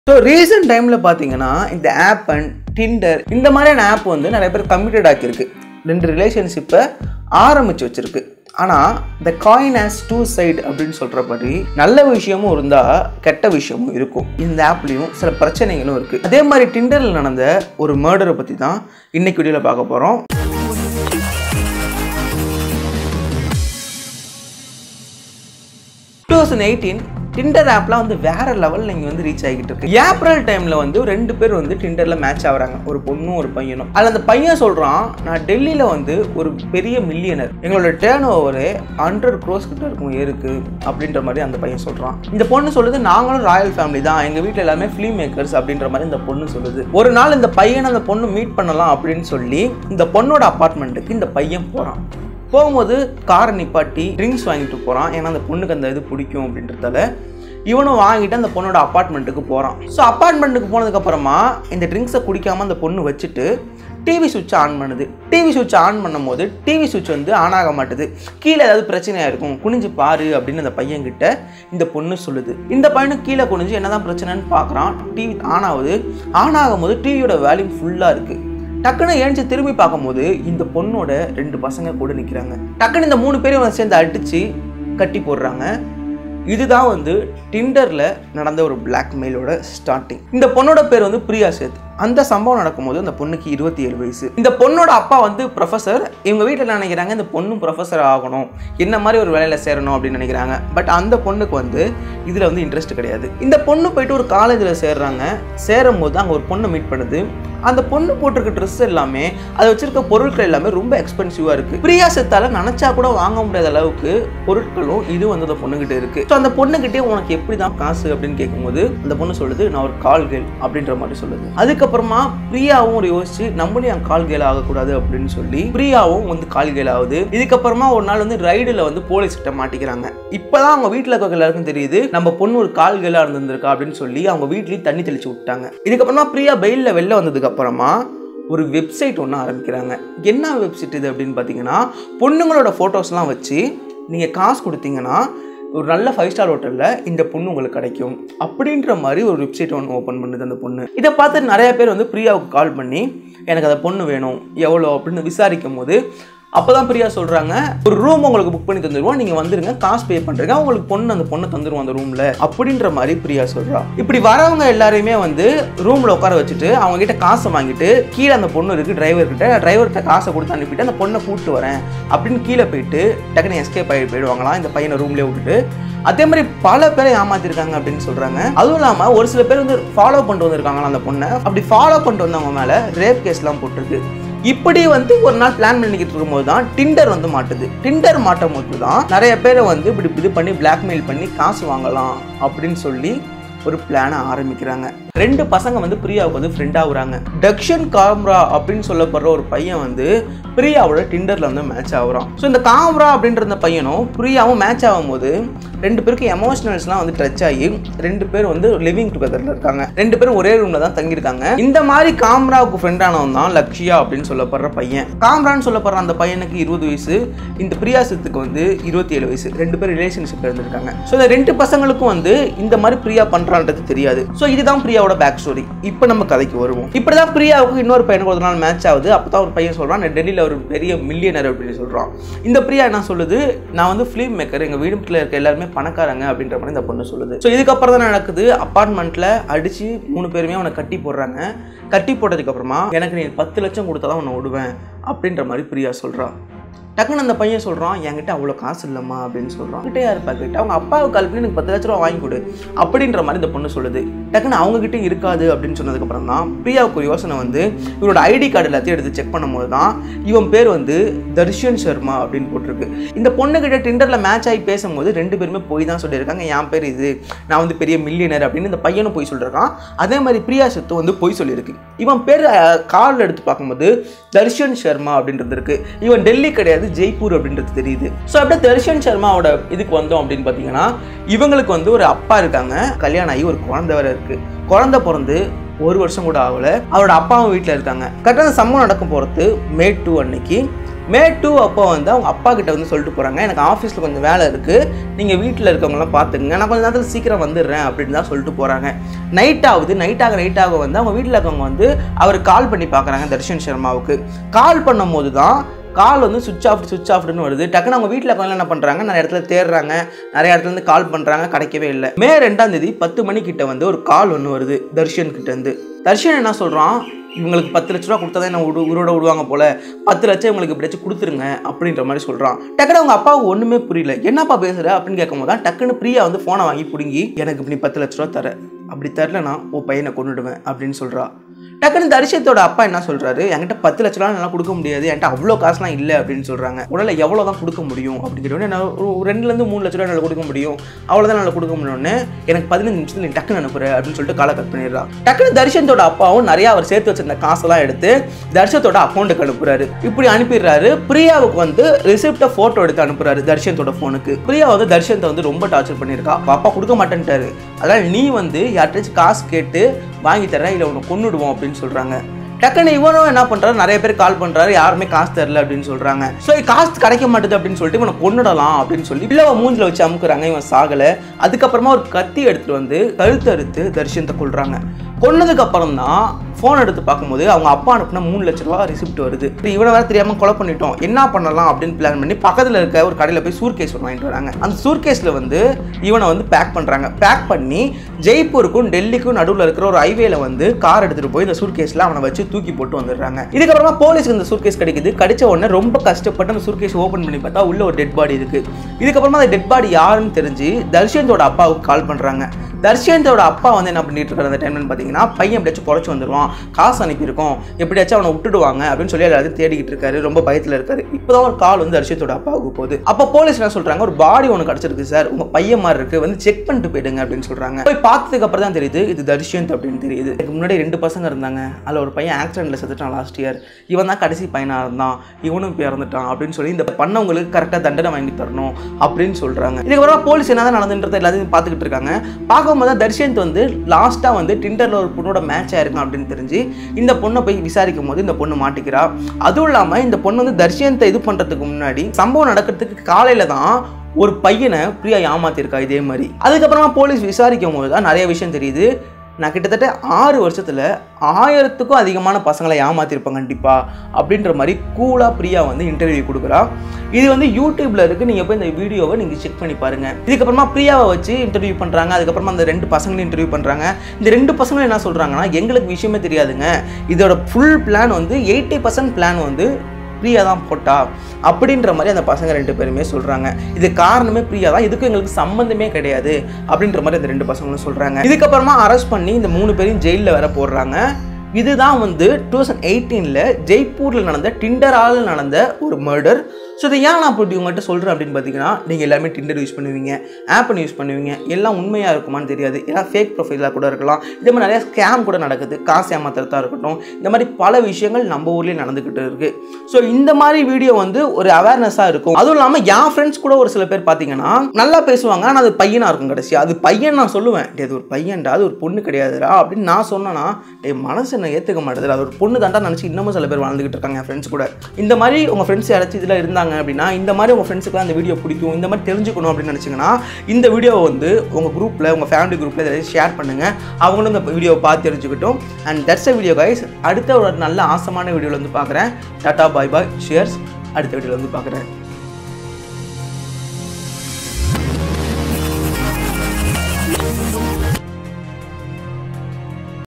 so recent டைமில் பார்த்தீங்கன்னா இந்த ஆப் அண்ட் டிண்டர் இந்த மாதிரியான ஆப் வந்து நிறைய பேர் கம்மிட்டட் ஆக்கியிருக்கு ரெண்டு ரிலேஷன்ஷிப்பை ஆரம்பித்து வச்சிருக்கு ஆனால் இந்த காயின் ஆஸ் டூ சைடு அப்படின்னு சொல்கிறபடி நல்ல விஷயமும் இருந்தால் கெட்ட விஷயமும் இருக்கும் இந்த ஆப்லேயும் சில பிரச்சனைகளும் இருக்குது அதே மாதிரி டிண்டரில் நடந்த ஒரு மர்டரை பற்றி தான் இன்னைக்கு வீடியோவில் பார்க்க போகிறோம் டூ தௌசண்ட் எயிட்டீன் டிண்டர் ஆப்லாம் வந்து வேற லெவலில் இங்கே வந்து ரீச் ஆகிட்டு இருக்கு ஏப்ரல் டைமில் வந்து ரெண்டு பேர் வந்து டிண்டரில் மேட்ச் ஆகுறாங்க ஒரு பொண்ணும் ஒரு பையனும் அதில் அந்த பையன் சொல்கிறான் நான் டெல்லியில் வந்து ஒரு பெரிய மில்லியனர் எங்களோட டேர்ன் ஓவரு ஹண்ட்ரட் க்ரோஸ் கிட்ட இருக்கும் இருக்கு அப்படின்ற மாதிரி அந்த பையன் சொல்கிறான் இந்த பொண்ணு சொல்லுது நாங்களும் ராயல் ஃபேமிலி தான் எங்கள் வீட்டில் எல்லாமே ஃபிலிம் மேக்கர்ஸ் அப்படின்ற மாதிரி இந்த பொண்ணு சொல்லுது ஒரு நாள் இந்த பையனை அந்த பொண்ணு மீட் பண்ணலாம் அப்படின்னு சொல்லி இந்த பொண்ணோட அப்பார்ட்மெண்ட்டுக்கு இந்த பையன் போகிறான் போகும்போது காரை நிப்பாட்டி ட்ரிங்க்ஸ் வாங்கிட்டு போகிறான் ஏன்னா அந்த பொண்ணுக்கு அந்த இது பிடிக்கும் அப்படின்றதால இவனும் வாங்கிட்டு அந்த பொண்ணோட அப்பார்ட்மெண்ட்டுக்கு போகிறான் ஸோ அப்பார்ட்மெண்ட்டுக்கு போனதுக்கப்புறமா இந்த ட்ரிங்க்ஸை குடிக்காமல் அந்த பொண்ணு வச்சுட்டு டிவி சுவிட்சை ஆன் பண்ணுது டிவி சுவிட்சை ஆன் பண்ணும்போது டிவி சுவிட்ச் வந்து ஆன் ஆக மாட்டுது கீழே ஏதாவது பிரச்சனையாக இருக்கும் குனிஞ்சு பாரு அப்படின்னு அந்த பையன்கிட்ட இந்த பொண்ணு சொல்லுது இந்த பையனும் கீழே குனிஞ்சு என்னதான் பிரச்சனைன்னு பார்க்குறான் டிவி ஆன் ஆகுது ஆன் ஆகும்போது டிவியோட வேல்யூம் ஃபுல்லாக இருக்குது டக்குன்னு ஏஞ்சி திரும்பி பார்க்கும்போது இந்த பொண்ணோட ரெண்டு பசங்க கூட நிற்கிறாங்க டக்குன்னு இந்த மூணு பேரையும் வந்து சேர்ந்து அடித்து கட்டி போடுறாங்க இதுதான் வந்து டிண்டரில் நடந்த ஒரு பிளாக்மெயிலோட ஸ்டார்டிங் இந்த பொண்ணோட பேர் வந்து பிரியா சேத் அந்த சம்பவம் நடக்கும்போது அந்த பொண்ணுக்கு இருபத்தி ஏழு வயசு இந்த பொண்ணோட அப்பா வந்து ப்ரொஃபஸர் இவங்க வீட்டில் என்ன நினைக்கிறாங்க இந்த பொண்ணும் ப்ரொஃபஸர் ஆகணும் என்ன மாதிரி ஒரு வேலையில் சேரணும் அப்படின்னு நினைக்கிறாங்க பட் அந்த பொண்ணுக்கு வந்து இதில் வந்து இன்ட்ரெஸ்ட் கிடையாது இந்த பொண்ணு போயிட்டு ஒரு காலேஜில் சேர்றாங்க சேரும் போது அங்கே ஒரு பொண்ணை மீட் பண்ணுது அந்த பொண்ணு போட்டிருக்க ட்ரெஸ் எல்லாமே அதை வச்சிருக்க பொருட்கள் எல்லாமே ரொம்ப எக்ஸ்பென்சிவாக இருக்குது பிரியா செத்தால நினச்சா கூட வாங்க முடியாத அளவுக்கு பொருட்களும் இது வந்து அந்த பொண்ணுகிட்ட இருக்குது ஸோ அந்த பொண்ணுகிட்டே உனக்கு எப்படி தான் காசு அப்படின்னு கேட்கும்போது அந்த பொண்ணு சொல்லுது நான் ஒரு கால் கேள் அப்படின்ற மாதிரி சொல்லுது அதுக்கப்புறமா பிரியாவும் ஒரு யோசிச்சு நம்மளும் என் கால் கேள் ஆகக்கூடாது அப்படின்னு சொல்லி பிரியாவும் வந்து கால் கேள் ஆகுது இதுக்கப்புறமா ஒரு நாள் வந்து ரைடில் வந்து போலீஸ் கிட்ட மாட்டிக்கிறாங்க இப்போதான் அவங்க வீட்டில் இருக்க எல்லாருக்கும் தெரியுது நம்ம பொண்ணு ஒரு கால் கேளாக இருந்திருக்கா அப்படின்னு சொல்லி அவங்க வீட்லேயும் தண்ணி தெளிச்சு விட்டாங்க இதுக்கப்புறமா பிரியா பெயிலில் வெளில வந்ததுக்கு அப்புறமா ஒரு வெப்சைட் ஒன்று ஆரம்பிக்கிறாங்க என்ன வெப்சைட் இது அப்படின்னு பார்த்தீங்கன்னா பொண்ணுங்களோட ஃபோட்டோஸ்லாம் வச்சு நீங்கள் காசு கொடுத்தீங்கன்னா ஒரு நல்ல ஃபைவ் ஸ்டார் ஹோட்டலில் இந்த பொண்ணு உங்களுக்கு கிடைக்கும் அப்படின்ற மாதிரி ஒரு வெப்சைட் ஒன்று ஓப்பன் பண்ணுது அந்த பொண்ணு இதை பார்த்து நிறைய பேர் வந்து பிரியாவுக்கு கால் பண்ணி எனக்கு அந்த பொண்ணு வேணும் எவ்வளோ அப்படின்னு விசாரிக்கும் போது அப்போ தான் பிரியா சொல்கிறாங்க ஒரு ரூம் உங்களுக்கு புக் பண்ணி தந்துடுவோம் நீங்கள் வந்துருங்க காசு பே பண்ணுறீங்க உங்களுக்கு பொண்ணு அந்த பொண்ணை தந்துருவோம் அந்த ரூமில் அப்படின்ற மாதிரி பிரியா சொல்கிறா இப்படி வரவங்க எல்லாரையுமே வந்து ரூமில் உட்கார வச்சுட்டு அவங்க கிட்ட காசை வாங்கிட்டு கீழே அந்த பொண்ணு இருக்குது டிரைவர்கிட்ட டிரைவர்கிட்ட காசை கொடுத்து அனுப்பிட்டு அந்த பொண்ணை கூப்பிட்டு வரேன் அப்படின்னு கீழே போயிட்டு டக்குனு எஸ்கேப் ஆகி போயிடுவாங்களாம் இந்த பையனை ரூம்லேயே விட்டுட்டு அதே மாதிரி பல பேரை ஏமாத்திருக்காங்க அப்படின்னு சொல்றாங்க அதுவும் இல்லாம ஒரு சில பேர் வந்து ஃபாலோ பண்ணிட்டு வந்திருக்காங்களா அந்த பொண்ணை அப்படி ஃபாலோ பண்ணிட்டு வந்தவங்க மேல ரேப் கேஸ்லாம் போட்டிருக்கு இப்படி வந்து ஒரு நாள் பிளான் பண்ணிக்கிட்டு இருக்கும்போது தான் டிண்டர் வந்து மாட்டுது டிண்டர் மாட்டும் போது தான் நிறைய பேரை வந்து இப்படி இது பண்ணி பிளாக்மெயில் பண்ணி காசு வாங்கலாம் அப்படின்னு சொல்லி ஒரு பிளானை ஆரம்பிக்கிறாங்க ரெண்டு பசங்க வந்து பிரியாவுக்கு வந்து ஃப்ரெண்ட் ஆகுறாங்க டக்ஷன் காம்ரா அப்படின்னு சொல்லப்படுற ஒரு பையன் வந்து பிரியாவோட டிண்டரில் வந்து மேட்ச் ஆகுறான் ஸோ இந்த காம்ரா அப்படின்ற இந்த பையனும் பிரியாவும் மேட்ச் ஆகும்போது ரெண்டு பேருக்கு எமோஷனல்ஸ்லாம் வந்து டச் ஆகி ரெண்டு பேர் வந்து லிவிங் டுகெதரில் இருக்காங்க ரெண்டு பேரும் ஒரே ரூமில் தான் தங்கியிருக்காங்க இந்த மாதிரி காம்ராவுக்கு ஃப்ரெண்டானவன் தான் லக்ஷியா அப்படின்னு சொல்லப்படுற பையன் காம்ரான்னு சொல்லப்படுற அந்த பையனுக்கு இருபது வயசு இந்த பிரியாசத்துக்கு வந்து இருபத்தி ஏழு வயசு ரெண்டு பேர் ரிலேஷன்ஷிப் இருந்திருக்காங்க ஸோ இந்த ரெண்டு பசங்களுக்கும் வந்து இந்த மாதிரி பிரியா பண்ணுறான்றது தெரியாது ஸோ இதுதான் பிரியாவோட பேக் ஸ்டோரி இப்போ நம்ம கதைக்கு வருவோம் இப்படி தான் பிரியாவுக்கு இன்னொரு பையனுக்கு ஒரு நாள் மேட்ச் ஆகுது அப்போ தான் ஒரு பையன் சொல்கிறான் நான் டெல்லியில் ஒரு பெரிய மில்லியனர் அப்படின்னு சொல்கிறான் இந்த பிரியா என்ன சொல்லுது நான் வந்து ஃபிலிம் மேக்கர் எங்கள் வீட்டுல இருக்க எல்லாருமே பணக்காரங்க அப்படின்ற மாதிரி இந்த பொண்ணு சொல்லுது ஸோ இதுக்கப்புறம் தான் நடக்குது அப்பார்ட்மெண்ட்டில் அடித்து மூணு பேருமே அவனை கட்டி போடுறாங்க கட்டி போட்டதுக்கப்புறமா எனக்கு நீ பத்து லட்சம் கொடுத்தா தான் உன்னை விடுவேன் அப்படின்ற மாதிரி பிரியா சொல்கிறா டக்குன்னு அந்த பையன் சொல்கிறான் என்கிட்ட அவ்வளோ காசு இல்லைம்மா அப்படின்னு சொல்கிறான் கிட்டே யார் பாக்கிட்ட அவங்க அப்பாவுக்கு கால் பண்ணி எனக்கு பத்து லட்ச ரூபா வாங்கி கொடு அப்படின்ற மாதிரி இந்த பொண்ணு சொல்லுது டக்குன்னு அவங்ககிட்ட இருக்காது அப்படின்னு சொன்னதுக்கப்புறம் தான் பிரியாவுக்கு ஒரு யோசனை வந்து இவரோட ஐடி கார்டு எல்லாத்தையும் எடுத்து செக் பண்ணும்போது தான் இவன் பேர் வந்து தர்ஷன் சர்மா அப்படின்னு போட்டிருக்கு இந்த பொண்ணுகிட்ட டிண்டரில் மேட்ச் ஆகி பேசும்போது ரெண்டு பேருமே போய் தான் சொல்லியிருக்காங்க என் பேர் இது நான் வந்து பெரிய மில்லியனர் அப்படின்னு இந்த பையனும் போய் சொல்லியிருக்கான் அதே மாதிரி பிரியா சத்து வந்து போய் சொல்லியிருக்கு இவன் பேர் கார்டில் எடுத்து பார்க்கும்போது தர்ஷன் சர்மா அப்படின்றது இருக்கு இவன் டெல்லி கிடையாது ஜெய்ப்பூர் அப்படின்றது தெரியுது ஸோ அப்படியே தர்ஷன் சர்மாவோட இதுக்கு வந்தோம் அப்படின்னு பார்த்தீங்கன்னா இவங்களுக்கு வந்து ஒரு அப்பா இருக்காங்க கல்யாணம் ஆகி ஒரு குழந்தை வேற இருக்கு குழந்தை பிறந்து ஒரு வருஷம் கூட ஆகல அவரோட அப்பாவும் வீட்டில் இருக்காங்க கரெக்டாக அந்த சம்பவம் நடக்கும் போகிறது மே டூ அன்னைக்கு மே டூ அப்போ வந்து அவங்க அப்பா கிட்ட வந்து சொல்லிட்டு போகிறாங்க எனக்கு ஆஃபீஸில் கொஞ்சம் வேலை இருக்குது நீங்கள் வீட்டில் இருக்கவங்களாம் பார்த்துக்குங்க நான் கொஞ்சம் நேரத்தில் சீக்கிரம் வந்துடுறேன் அப்படின்னு தான் சொல்லிட்டு போகிறாங்க நைட் ஆகுது நைட் ஆக நைட் ஆக வந்து அவங்க வீட்டில் இருக்கவங்க வந்து அவருக்கு கால் பண்ணி பார்க்குறாங்க தர்ஷன் சர்மாவுக்கு கால் பண்ணும்போது தான் கால் வந்து சுவிச் ஆஃப் சுவிச் ஆஃப்னு வருது டக்குன்னு அவங்க வீட்டில் இருக்கவங்க என்ன பண்ணுறாங்க நிறைய இடத்துல தேடுறாங்க நிறைய இடத்துல இருந்து கால் பண்ணுறாங்க கிடைக்கவே இல்லை மே ரெண்டாம் தேதி பத்து மணிக்கிட்ட வந்து ஒரு கால் ஒன்று வருது தர்ஷன் கிட்ட இருந்து தர்ஷன் என்ன சொல்கிறான் இவங்களுக்கு பத்து லட்ச ரூபா கொடுத்தா தான் என்ன விடு உயிரோட விடுவாங்க போல பத்து லட்சம் இவங்களுக்கு எப்படியாச்சும் கொடுத்துருங்க அப்படின்ற மாதிரி சொல்கிறான் டக்குனு அவங்க அப்பாவுக்கு ஒன்றுமே புரியல என்னப்பா பேசுகிற அப்படின்னு கேட்கும்போது தான் டக்குன்னு பிரியா வந்து ஃபோனை வாங்கி பிடுங்கி எனக்கு இப்படி பத்து லட்ச ரூபா தர அப்படி தரலனா உன் பையனை கொண்டுடுவேன் அப்படின்னு சொல்கிறா டக்குன்னு தரிசனத்தோட அப்பா என்ன சொல்றாரு என்கிட்ட பத்து லட்ச ரூபா என்னால் கொடுக்க முடியாது என்கிட்ட அவ்வளோ காசுலாம் இல்லை அப்படின்னு சொல்றாங்க உடனே எவ்வளோ தான் கொடுக்க முடியும் அப்படிங்கிறோடனே நான் ஒரு ஒரு ரெண்டுலேருந்து மூணு லட்ச ரூபா என்னால் கொடுக்க முடியும் அவ்வளோதான் என்னால் கொடுக்க முடியும்னு எனக்கு பதினஞ்சு நிமிஷத்தில் நீ டக்குன்னு அனுப்புற அப்படின்னு சொல்லிட்டு காலை கட் பண்ணிடுறான் டக்குன்னு தரிசனத்தோட அப்பாவும் நிறைய அவர் சேர்த்து வச்சிருந்த காசெல்லாம் எடுத்து தர்ஷனத்தோட அக்கௌண்ட்டுக்கு அனுப்புறாரு இப்படி அனுப்பிடுறாரு பிரியாவுக்கு வந்து ரிசிப்டை ஃபோட்டோ எடுத்து அனுப்புறாரு தர்ஷனத்தோட ஃபோனுக்கு பிரியா வந்து தர்ஷனத்தை வந்து ரொம்ப டார்ச்சர் பண்ணியிருக்கா அப்ப அப்பா கொடுக்க மாட்டேன்ட்டாரு அதனால் நீ வந்து யார்கிட்டச்சும் காசு கேட்டு வாங்கி தரேன் இல்லை உன்னை கொன்னுடுவோம் அப்படின்னு சொல்கிறாங்க டக்குன்னு இவனும் என்ன பண்ணுறாரு நிறைய பேர் கால் பண்ணுறாரு யாருமே காசு தரல அப்படின்னு சொல்கிறாங்க ஸோ காசு கிடைக்க மாட்டுது அப்படின்னு சொல்லிட்டு இவனை கொன்னுடலாம் அப்படின்னு சொல்லி பிள்ளை மூஞ்சில் வச்சு அமுக்குறாங்க இவன் சாகலை அதுக்கப்புறமா ஒரு கத்தி எடுத்துட்டு வந்து கழுத்து அறுத்து தரிசனத்தை கொள்றாங்க கொன்னதுக்கு அப்புறம் தான் ஃபோன் எடுத்து பார்க்கும்போது அவங்க அப்பா அனுப்புன மூணு லட்ச ரூபா ரிசிப்ட் வருது இப்ப இவனை வேற தெரியாம கொலை பண்ணிட்டோம் என்ன பண்ணலாம் அப்படின்னு பிளான் பண்ணி பக்கத்தில் இருக்க ஒரு கடையில் போய் சூர்கேஸ் ஒன்று வாங்கிட்டு வராங்க அந்த சூர்கேஸில் வந்து இவனை வந்து பேக் பண்ணுறாங்க பேக் பண்ணி ஜெய்ப்பூருக்கும் டெல்லிக்கும் நடுவில் இருக்கிற ஒரு ஹைவேல வந்து கார் எடுத்துட்டு போய் இந்த சூர்கேஸில் அவனை வச்சு தூக்கி போட்டு வந்துடுறாங்க இதுக்கப்புறமா போலீஸ்க்கு இந்த சூர்கேஸ் கிடைக்குது கிடைச்ச உடனே ரொம்ப கஷ்டப்பட்டு அந்த சூர்கேஸ் ஓப்பன் பண்ணி பார்த்தா உள்ள ஒரு டெட் பாடி இருக்கு இதுக்கப்புறமா அந்த டெட் பாடி யாருன்னு தெரிஞ்சு தர்ஷனத்தோட அப்பாவுக்கு கால் பண்ணுறாங்க தர்ஷனத்தோட அப்பா வந்து என்ன பண்ணிட்டு இருக்காரு அந்த டைம்லன்னு பார்த்தீங்கன்னா பையன் எப்படியாச்சும் பொழைச்சி வந்துடுவான் காசு அனுப்பியிருக்கோம் எப்படியாச்சும் அவனை விட்டுடுவாங்க அப்படின்னு சொல்லி எல்லாத்தையும் தேடிக்கிட்டு இருக்காரு ரொம்ப பயத்தில் இருக்காரு இப்போதான் ஒரு கால் வந்து தர்ஷனத்தோட அப்பாவுக்கு போகுது அப்போ போலீஸ் என்ன சொல்றாங்க ஒரு பாடி ஒன்று கிடச்சிருக்கு சார் உங்க பையன் மாதிரி இருக்கு வந்து செக் பண்ணிட்டு போயிடுங்க அப்படின்னு சொல்றாங்க போய் பார்த்ததுக்கு அப்புறம் தான் தெரியுது இது தர்ஷன்த் அப்படின்னு தெரியுது இதுக்கு முன்னாடி ரெண்டு பசங்க இருந்தாங்க அதில் ஒரு பையன் ஆக்சிடென்ட்ல செத்துட்டான் லாஸ்ட் இயர் இவன் தான் கடைசி பையனாக இருந்தான் இவனும் இப்போ இறந்துட்டான் அப்படின்னு சொல்லி இந்த பண்ணவங்களுக்கு கரெக்டாக தண்டனை வாங்கி தரணும் அப்படின்னு சொல்றாங்க இதுக்கப்புறம் போலீஸ் என்னதான் நடந்துன்றதை எல்லாத்தையும் பார்த்துக்கிட்டு இருக்காங்க பார்க்கும்போது தான் தர்ஷன்த் வந்து லாஸ்ட்டாக வந்து டிண்டரில் ஒரு பொண்ணோட மேட்ச் ஆயிருக்கும் அப்படின்னு தெரிஞ்சு இந்த பொண்ணை போய் விசாரிக்கும் போது இந்த பொண்ணு மாட்டிக்கிறா அதுவும் இல்லாமல் இந்த பொண்ணு வந்து தர்ஷனத்தை இது பண்ணுறதுக்கு முன்னாடி சம்பவம் நடக்கிறதுக்கு காலையில் தான் ஒரு பையனை பிரியா ஏமாத்திருக்கா இதே மாதிரி அதுக்கப்புறமா போலீஸ் விசாரிக்கும் போது தான் நிறைய விஷயம் தெரியுது நான் கிட்டத்தட்ட ஆறு வருஷத்தில் ஆயிரத்துக்கும் அதிகமான பசங்களை ஏமாத்திருப்பேன் கண்டிப்பாக அப்படின்ற மாதிரி கூலாக பிரியா வந்து இன்டர்வியூ கொடுக்குறா இது வந்து யூடியூப்ல இருக்கு நீங்கள் போய் இந்த வீடியோவை நீங்கள் செக் பண்ணி பாருங்க இதுக்கப்புறமா பிரியாவை வச்சு இன்டர்வியூ பண்ணுறாங்க அதுக்கப்புறமா அந்த ரெண்டு பசங்களையும் இன்டர்வியூ பண்ணுறாங்க இந்த ரெண்டு பசங்களும் என்ன சொல்கிறாங்கன்னா எங்களுக்கு விஷயமே தெரியாதுங்க இதோட ஃபுல் பிளான் வந்து எயிட்டி பர்சன்ட் பிளான் வந்து பிரியா தான் போட்டா அப்படின்ற மாதிரி அந்த பசங்க ரெண்டு பேருமே சொல்கிறாங்க இது காரணமே பிரியா தான் இதுக்கும் எங்களுக்கு சம்மந்தமே கிடையாது அப்படின்ற மாதிரி அந்த ரெண்டு பசங்களும் சொல்கிறாங்க இதுக்கப்புறமா அரெஸ்ட் பண்ணி இந்த மூணு பேரையும் ஜெயிலில் வேற போடுறாங்க இதுதான் வந்து டூ தௌசண்ட் எயிட்டீனில் ஜெய்ப்பூரில் நடந்த டிண்டரால் நடந்த ஒரு மர்டர் ஸோ இதை ஏன் நான் இப்படி உங்கள்கிட்ட சொல்கிறேன் அப்படின்னு பார்த்தீங்கன்னா நீங்கள் எல்லாருமே டிண்டர் யூஸ் பண்ணுவீங்க ஆப்பன் யூஸ் பண்ணுவீங்க எல்லாம் உண்மையாக இருக்குமான்னு தெரியாது எல்லாம் ஃபேக் ப்ரொஃபைலாக கூட இருக்கலாம் இதே மாதிரி நிறைய ஸ்கேம் கூட நடக்குது காசு ஏமாத்துறதா இருக்கட்டும் இந்த மாதிரி பல விஷயங்கள் நம்ம ஊர்லேயே நடந்துக்கிட்டு இருக்குது ஸோ இந்த மாதிரி வீடியோ வந்து ஒரு அவேர்னஸாக இருக்கும் அதுவும் இல்லாமல் என் ஃப்ரெண்ட்ஸ் கூட ஒரு சில பேர் பார்த்தீங்கன்னா நல்லா பேசுவாங்க ஆனால் அது பையனாக இருக்கும் கடைசி அது பையன் நான் சொல்லுவேன் டே அது ஒரு பையன்டா அது ஒரு பொண்ணு கிடையாதுடா அப்படின்னு நான் சொன்னேன்னா டே மனசு என்ன ஏற்றுக்க மாட்டேது அது ஒரு பொண்ணு தாண்டா நினச்சி இன்னமும் சில பேர் வாழ்ந்துகிட்டு இருக்காங்க என் ஃப்ரெண்ட்ஸ் கூட இந்த மாதிரி உங்கள் ஃப்ரெண்ட்ஸ் யாராச்சும் இதில் இருந்தாங்க அப்படின்னா இந்த மாதிரி உங்கள் ஃப்ரெண்ட்ஸுக்குலாம் இந்த வீடியோ பிடிக்கும் இந்த மாதிரி தெரிஞ்சுக்கணும் அப்படின்னு நினச்சிங்கன்னா இந்த வீடியோவை வந்து உங்கள் குரூப்பில் உங்கள் ஃபேமிலி குரூப்பில் இதில் ஷேர் பண்ணுங்கள் அவங்களும் இந்த வீடியோவை பார்த்து தெரிஞ்சுக்கிட்டும் and that's a video guys அடுத்த ஒரு நல்ல ஆசமான வீடியோவில் வந்து பார்க்குறேன் டாட்டா பாய் பாய் ஷேர்ஸ் அடுத்த வீடியோவில் வந்து பார்க்குறேன்